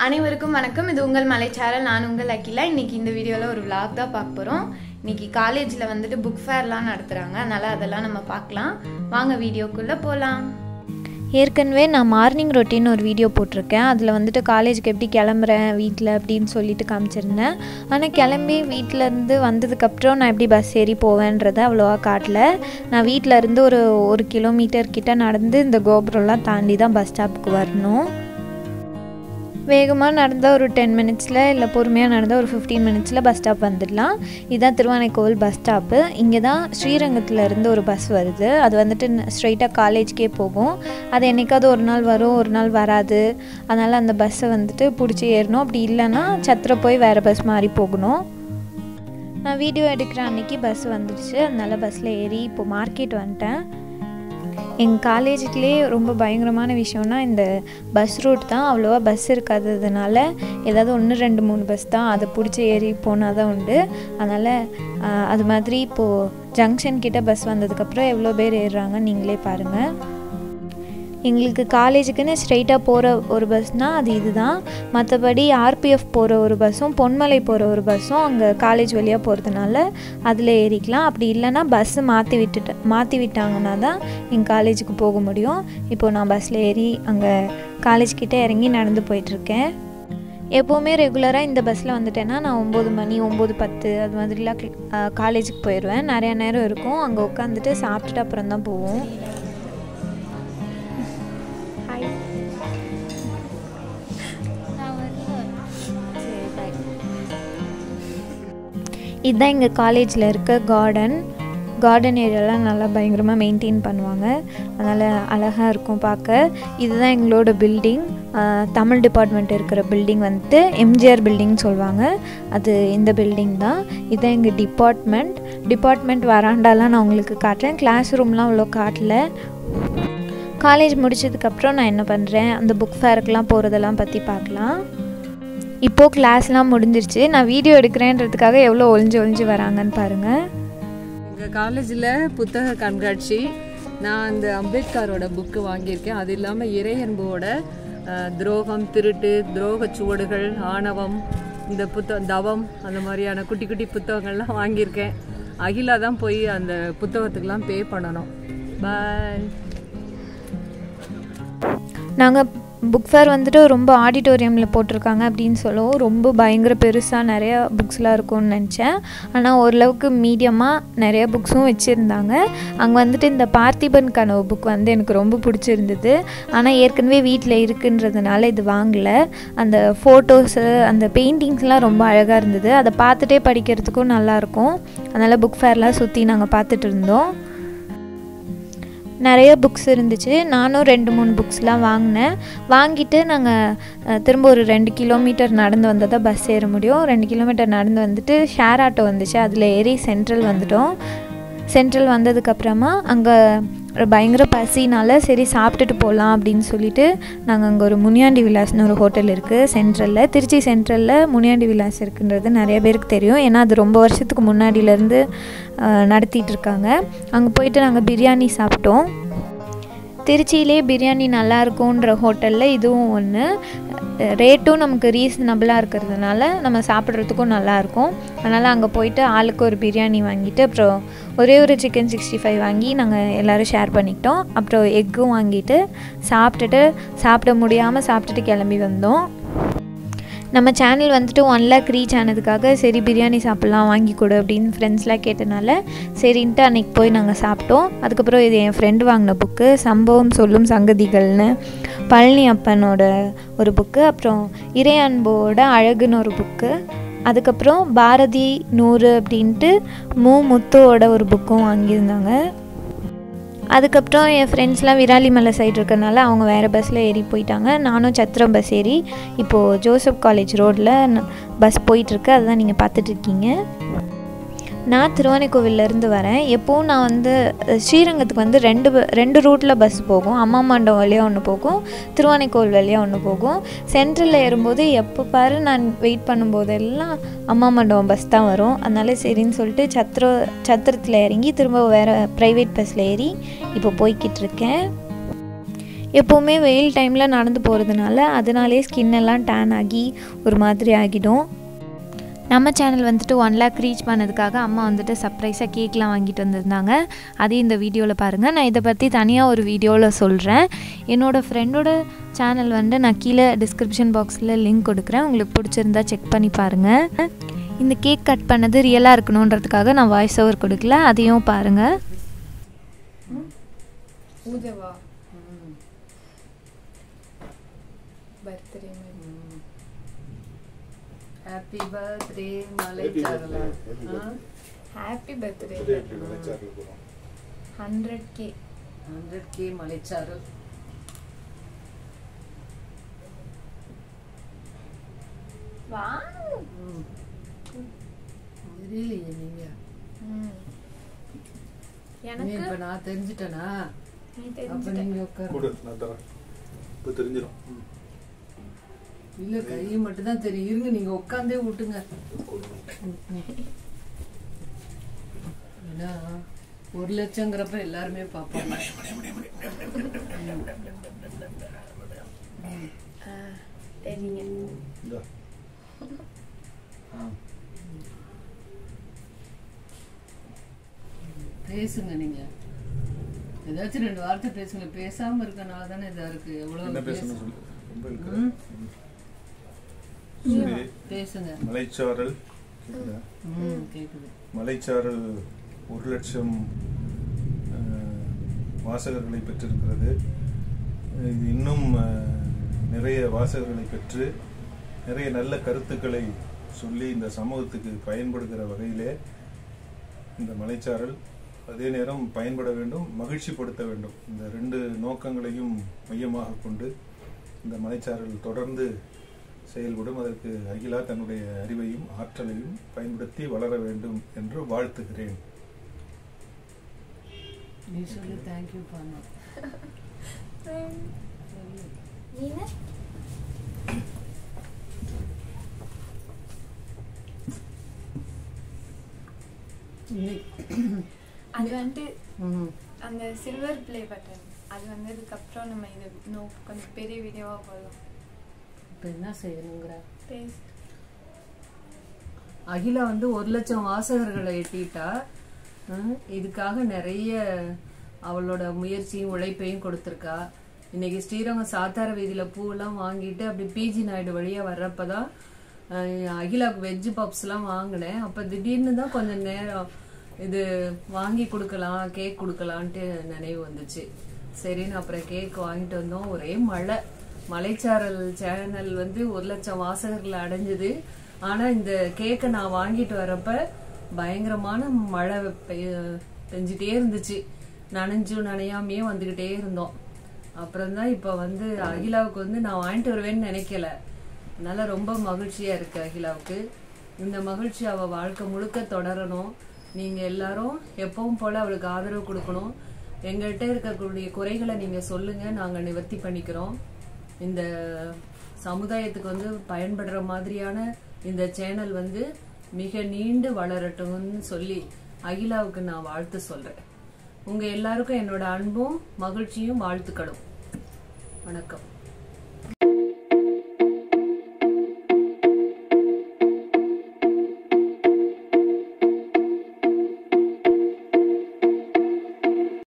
அனைவருக்கும் வணக்கம் இது உங்கள் மலைச்சாரல் நான் உங்கள் அகிலா இன்னைக்கு இந்த வீடியோவில் ஒரு vlog தான் பார்க்க போகிறோம் இன்னைக்கு காலேஜில் வந்துட்டு புக் ஃபேர்லாம் நடத்துகிறாங்க அதனால் அதெல்லாம் நம்ம பார்க்கலாம் வாங்க வீடியோக்குள்ளே போகலாம் ஏற்கனவே நான் மார்னிங் ரொட்டீன் ஒரு வீடியோ போட்டிருக்கேன் அதில் வந்துட்டு காலேஜுக்கு எப்படி கிளம்புறேன் வீட்டில் அப்படின்னு சொல்லிட்டு காமிச்சிருந்தேன் ஆனால் கிளம்பி வீட்டிலேருந்து வந்ததுக்கப்புறம் நான் எப்படி பஸ் ஏறி போவேன்றதை அவ்வளோவா காட்டல நான் வீட்டில் இருந்து ஒரு ஒரு கிலோமீட்டர் கிட்ட நடந்து இந்த கோபுரம்லாம் தாண்டி தான் பஸ் ஸ்டாப்புக்கு வரணும் வேகமாக நடந்தால் ஒரு டென் மினிட்ஸில் இல்லை பொறுமையாக நடந்தால் ஒரு ஃபிஃப்டீன் மினிட்ஸில் பஸ் ஸ்டாப் வந்துடலாம் இதுதான் திருவானைக்கோவில் பஸ் ஸ்டாப்பு இங்கே தான் ஸ்ரீரங்கத்தில் இருந்து ஒரு பஸ் வருது அது வந்துட்டு ஸ்ட்ரைட்டாக காலேஜ்க்கே போகும் அது என்னைக்காவது ஒரு நாள் வரும் ஒரு நாள் வராது அதனால் அந்த பஸ்ஸை வந்துட்டு பிடிச்சி ஏறணும் அப்படி இல்லைன்னா சத்திர போய் வேறு பஸ் மாறி போகணும் நான் வீடியோ எடுக்கிற அன்னைக்கு பஸ் வந்துடுச்சு அதனால பஸ்ஸில் ஏறி இப்போ மார்க்கெட் வந்துட்டேன் எங்கள் காலேஜுக்குள்ளே ரொம்ப பயங்கரமான விஷயம்னா இந்த பஸ் ரூட் தான் அவ்வளோவா பஸ் இருக்காததுனால ஏதாவது ஒன்று ரெண்டு மூணு பஸ் தான் அதை பிடிச்சி ஏறி போனால் தான் உண்டு அதனால் ஆஹ், அது மாதிரி இப்போது ஜங்ஷன் கிட்ட பஸ் வந்ததுக்கப்புறம் எவ்வளோ பேர் ஏறுறாங்க நீங்களே பாருங்கள் எங்களுக்கு காலேஜுக்குன்னு ஸ்ட்ரைட்டாக போகிற ஒரு பஸ்னால் அது இதுதான் மற்றபடி ஆர்பிஎஃப் போகிற ஒரு பஸ்ஸும் பொன்மலை போகிற ஒரு பஸ்ஸும் அங்கே காலேஜ் வழியாக போகிறதுனால அதில் ஏறிக்கலாம் அப்படி இல்லைன்னா பஸ்ஸு மாற்றி விட்டுட்டு மாற்றி விட்டாங்கன்னா தான் எங்கள் காலேஜுக்கு போக முடியும் இப்போது நான் பஸ்ஸில் ஏறி அங்கே காலேஜ் கிட்டே இறங்கி நடந்து போயிட்டுருக்கேன் எப்போவுமே ரெகுலராக இந்த பஸ்ஸில் வந்துட்டேன்னா நான் ஒம்பது மணி ஒம்பது பத்து அது மாதிரிலாம் காலேஜுக்கு போயிடுவேன் நிறையா நேரம் இருக்கும் அங்கே உட்காந்துட்டு சாப்பிட்டுட்டு அப்புறம் தான் போவோம் ஹாய் இதுதான் எங்கள் காலேஜில் இருக்க கார்டன் கார்டன் ஏரியாலாம் நல்லா பயங்கரமாக மெயின்டைன் பண்ணுவாங்க அதனால் அழகாக இருக்கும் பார்க்க இதுதான் எங்களோட பில்டிங் தமிழ் டிபார்ட்மெண்ட் இருக்கிற பில்டிங் வந்துட்டு எம்ஜிஆர் பில்டிங் சொல்லுவாங்க அது இந்த பில்டிங் தான் இதுதான் எங்கள் டிபார்ட்மெண்ட் டிபார்ட்மெண்ட் வராண்டாலாம் நான் உங்களுக்கு காட்டுறேன் கிளாஸ் ரூம்லாம் அவ்வளோ காட்டல காலேஜ் முடிச்சதுக்கப்புறம் நான் என்ன பண்ணுறேன் அந்த புக் ஃபேருக்கெலாம் போகிறதெல்லாம் பற்றி பார்க்கலாம் இப்போது கிளாஸ்லாம் முடிஞ்சிருச்சு நான் வீடியோ எடுக்கிறேன்றதுக்காக எவ்வளோ ஒளிஞ்சு ஒளிஞ்சு வராங்கன்னு பாருங்கள் எங்கள் காலேஜில் புத்தக கண்காட்சி நான் அந்த அம்பேத்கரோட புக்கு வாங்கியிருக்கேன் அது இல்லாமல் இறையன்போட அஹ், துரோகம் திருட்டு துரோக சுவடுகள் ஆணவம் இந்த புத்த தவம் அந்த மாதிரியான குட்டி குட்டி புத்தகங்கள்லாம் வாங்கியிருக்கேன் அகிலா தான் போய் அந்த புத்தகத்துக்கெலாம் பே பண்ணணும் பாய் நாங்கள் புக் ஃபேர் வந்துட்டு ரொம்ப ஆடிட்டோரியமில் போட்டிருக்காங்க அப்படின்னு சொல்லவும் ரொம்ப பயங்கர பெருசாக நிறைய புக்ஸ்லாம் இருக்கும்னு நினச்சேன் ஆனால் ஓரளவுக்கு மீடியமாக நிறைய புக்ஸும் வச்சுருந்தாங்க அங்கே வந்துட்டு இந்த பார்த்திபன் கனவு புக் வந்து எனக்கு ரொம்ப பிடிச்சிருந்தது ஆனால் ஏற்கனவே வீட்டில் இருக்குன்றதுனால இது வாங்கலை அந்த ஃபோட்டோஸு அந்த பெயிண்டிங்ஸ்லாம் ரொம்ப அழகாக இருந்தது அதை பார்த்துட்டே படிக்கிறதுக்கும் நல்லாயிருக்கும் அதனால் புக் ஃபேர்லாம் சுற்றி நாங்கள் பார்த்துட்டு இருந்தோம் நிறைய புக்ஸ் இருந்துச்சு நானும் ரெண்டு மூணு புக்ஸ்லாம் வாங்கினேன் வாங்கிட்டு நாங்கள் திரும்ப ஒரு ரெண்டு கிலோமீட்டர் நடந்து வந்தால் தான் பஸ் ஏற முடியும் ரெண்டு கிலோமீட்டர் நடந்து வந்துட்டு ஷேர் ஆட்டோ வந்துச்சு அதில் ஏறி சென்ட்ரல் வந்துட்டோம் சென்ட்ரல் வந்ததுக்கப்புறமா அங்கே பயங்கர பசினால சரி சாப்பிட்டுட்டு போகலாம் அப்படின்னு சொல்லிட்டு நாங்கள் அங்கே ஒரு முனியாண்டி விலாஸ்னு ஒரு ஹோட்டல் இருக்குது சென்ட்ரலில் திருச்சி சென்ட்ரலில் முனியாண்டி விலாஸ் இருக்குன்றது நிறைய பேருக்கு தெரியும் ஏன்னா அது ரொம்ப வருஷத்துக்கு முன்னாடியிலேருந்து நடத்திட்டு இருக்காங்க அங்கே போயிட்டு நாங்கள் பிரியாணி சாப்பிட்டோம் திருச்சியிலே பிரியாணி நல்லா இருக்கும்ன்ற ஹோட்டலில் இதுவும் ஒன்று ரேட்டும் நமக்கு ரீசனபிளாக இருக்கிறதுனால நம்ம சாப்பிட்றதுக்கும் நல்லாயிருக்கும் அதனால் அங்கே போயிட்டு ஆளுக்கு ஒரு பிரியாணி வாங்கிட்டு அப்புறம் ஒரே ஒரு சிக்கன் சிக்ஸ்டி ஃபைவ் வாங்கி நாங்கள் எல்லோரும் ஷேர் பண்ணிக்கிட்டோம் அப்புறம் எக்கும் வாங்கிட்டு சாப்பிட்டுட்டு சாப்பிட முடியாமல் சாப்பிட்டுட்டு கிளம்பி வந்தோம் நம்ம சேனல் வந்துட்டு ஒன் லேக் ரீச் ஆனதுக்காக சரி பிரியாணி சாப்பிட்லாம் வாங்கி கொடு அப்படின்னு ஃப்ரெண்ட்ஸ்லாம் கேட்டனால சரின்ட்டு அன்றைக்கி போய் நாங்கள் சாப்பிட்டோம் அதுக்கப்புறம் இது என் ஃப்ரெண்டு வாங்கின புக்கு சம்பவம் சொல்லும் சங்கதிகள்னு பழனி அப்பனோட ஒரு புக்கு அப்புறம் இறை அன்போட அழகுன்னு ஒரு புக்கு அதுக்கப்புறம் பாரதி நூறு அப்படின்ட்டு மு முத்துவோட ஒரு புக்கும் வாங்கியிருந்தாங்க அதுக்கப்புறம் என் ஃப்ரெண்ட்ஸ்லாம் விராலிமலை சைடு இருக்கறனால அவங்க வேறு பஸ்ஸில் ஏறி போயிட்டாங்க நானும் சத்திரம் பஸ் ஏறி இப்போது ஜோசப் காலேஜ் ரோட்டில் பஸ் போயிட்டுருக்கு அதுதான் நீங்கள் பார்த்துட்ருக்கீங்க நான் திருவானைக்கோவிலேருந்து வரேன் எப்போவும் நான் வந்து அஹ், ஸ்ரீரங்கத்துக்கு வந்து ரெண்டு ப- ரெண்டு ரூட்டில் பஸ் போகும் அம்மா மண்டபம் வழியாக ஒன்று போகும் திருவானைக்கோவில் வழியாக ஒன்று போகும் சென்ட்ரலில் ஏறும்போது எப்போ பாரு நான் வெயிட் பண்ணும்போதெல்லாம் அம்மா மண்டபம் பஸ் தான் வரும் அதனால சரின்னு சொல்லிட்டு சத்திர சத்திரத்தில் இறங்கி திரும்ப வேறு ப்ரைவேட் பஸ்ஸில் ஏறி இப்போ போய்கிட்டு இருக்கேன் எப்போவுமே வெயில் டைமில் நடந்து போகிறதுனால அதனாலே ஸ்கின் எல்லாம் டேன் ஆகி ஒரு மாதிரி ஆகிடும் நம்ம சேனல் வந்துட்டு ஒன் லேக் ரீச் பண்ணதுக்காக அம்மா வந்துட்டு சர்ப்ரைஸாக கேக்லாம் வாங்கிட்டு வந்திருந்தாங்க அதையும் இந்த வீடியோவில் பாருங்கள் நான் இதை பற்றி தனியாக ஒரு வீடியோவில் சொல்கிறேன் என்னோடய ஃப்ரெண்டோட சேனல் வந்து நான் கீழே டிஸ்கிரிப்ஷன் பாக்ஸில் லிங்க் கொடுக்குறேன் உங்களுக்கு பிடிச்சிருந்தா செக் பண்ணி பாருங்கள் இந்த கேக் கட் பண்ணது ரியலாக இருக்கணுன்றதுக்காக நான் வாய்ஸ் ஓவர் கொடுக்கல அதையும் பாருங்கள் பூஜைவா பர்த்டே ஹாப்பி பர்த்டே மலைச்சாரலா happy birthday hundred K hundred K மலைச்சாரல் வா தெரியலையே நீங்க எனக்கு இப்ப நான் தெரிஞ்சிட்டேனா நீ அப்ப தெரிஞ்சுட்ட நீங்க உட்காரு கொடு நான் தரேன் இப்போ தெரிஞ்சிடும் ம். இல்ல கை மட்டும் தான் தெரியும் இருங்க நீங்க உட்காந்தே விட்டுங்க ஏன்னா ஒரு லட்சங்கிறப்ப எல்லாருமே பார்ப்பாங்க தெரியுங்க இந்தா. பேசுங்க நீங்க ஏதாச்சும் ரெண்டு வார்த்தை பேசுங்க பேசாம இருக்கனால தானே இதா இருக்கு என்ன எவ்வளவு பேசணும் பேச- சொல்லு ரொம்ப இருக்கிற. ம். சரி பேசுங்க மலைச்சாரல் கேக்குதா? ம் கேக்குது மலைச்சாரல் ஒரு லட்சம் அஹ், வாசகர்களை பெற்றிருக்கிறது இது இன்னும் அஹ், நிறைய வாசகர்களை பெற்று நிறைய நல்ல கருத்துக்களை சொல்லி இந்த சமூகத்துக்கு பயன்படுகிற வகையிலே இந்த மலைச்சாரல் அதே நேரம் பயன்பட வேண்டும் மகிழ்ச்சிப்படுத்த வேண்டும் இந்த ரெண்டு நோக்கங்களையும் மையமாக கொண்டு இந்த மலைச்சாரல் தொடர்ந்து செயல்படும் அதற்கு அகிலா தன்னுடைய அறிவையும் ஆற்றலையும் பயன்படுத்தி வளர வேண்டும் என்று வாழ்த்துகிறேன் நீ சொல்லு தேங்க்யூ பண்ணா நீங்க அது வந்துட்டு ம் அந்த சில்வர் ப்ளே பட்டன் அது வந்ததுக்கு அப்புறம் நம்ம இது நோ கொஞ்சம் பெரிய வீடியோவா போடலாம் இப்போ என்ன செய்யணுங்கிற பேசு அகிலா வந்து ஒரு லட்சம் வாசகர்களை எட்டிட்டா ஹம், இதுக்காக நிறைய அவளோட முயற்சியும் உழைப்பையும் கொடுத்துருக்கா இன்னைக்கு ஸ்ரீரங்கம் சாத்தார வீதியில பூவெல்லாம் வாங்கிட்டு அப்படி பிஜி நாயுடு வழியா வர்றப்பதான் அஹ், அகிலாவுக்கு வெஜ் பப்ஸ்லாம் வாங்கினேன் அப்ப திடீர்னு தான் கொஞ்சம் நேரம் இது வாங்கி கொடுக்கலாம் கேக் கொடுக்கலான்ட்டு நினைவு வந்துச்சு சரின்னு அப்புறம் கேக் வாங்கிட்டு வந்தோம் ஒரே மழை மலைச்சாரல் சேனல் வந்து ஒரு லட்சம் வாசகர்களை அடைஞ்சது ஆனா இந்த கேக்கை நான் வாங்கிட்டு வரப்ப பயங்கரமான மழை பெய்ய- பெஞ்சிட்டே இருந்துச்சு நனைஞ்சும் நனையாமையே வந்துகிட்டே இருந்தோம் அப்புறம் தான் இப்ப வந்து அகிலாவுக்கு வந்து நான் வாங்கிட்டு வருவேன்னு நினைக்கல அதனால ரொம்ப மகிழ்ச்சியா இருக்கு அகிலாவுக்கு இந்த மகிழ்ச்சி அவ வாழ்க்கை முழுக்க தொடரணும் நீங்க எல்லாரும் எப்பவும் போல அவளுக்கு ஆதரவு கொடுக்கணும் எங்கள்கிட்ட இருக்கக்கூடிய குறைகளை நீங்க சொல்லுங்க நாங்க நிவர்த்தி பண்ணிக்கிறோம் இந்த சமுதாயத்துக்கு வந்து பயன்படுற மாதிரியான இந்த சேனல் வந்து மிக நீண்டு வளரட்டும்னு சொல்லி அகிலாவுக்கு நான் வாழ்த்து சொல்றேன் உங்க எல்லாருக்கும் என்னோட அன்பும் மகிழ்ச்சியும் வாழ்த்துக்களும் வணக்கம்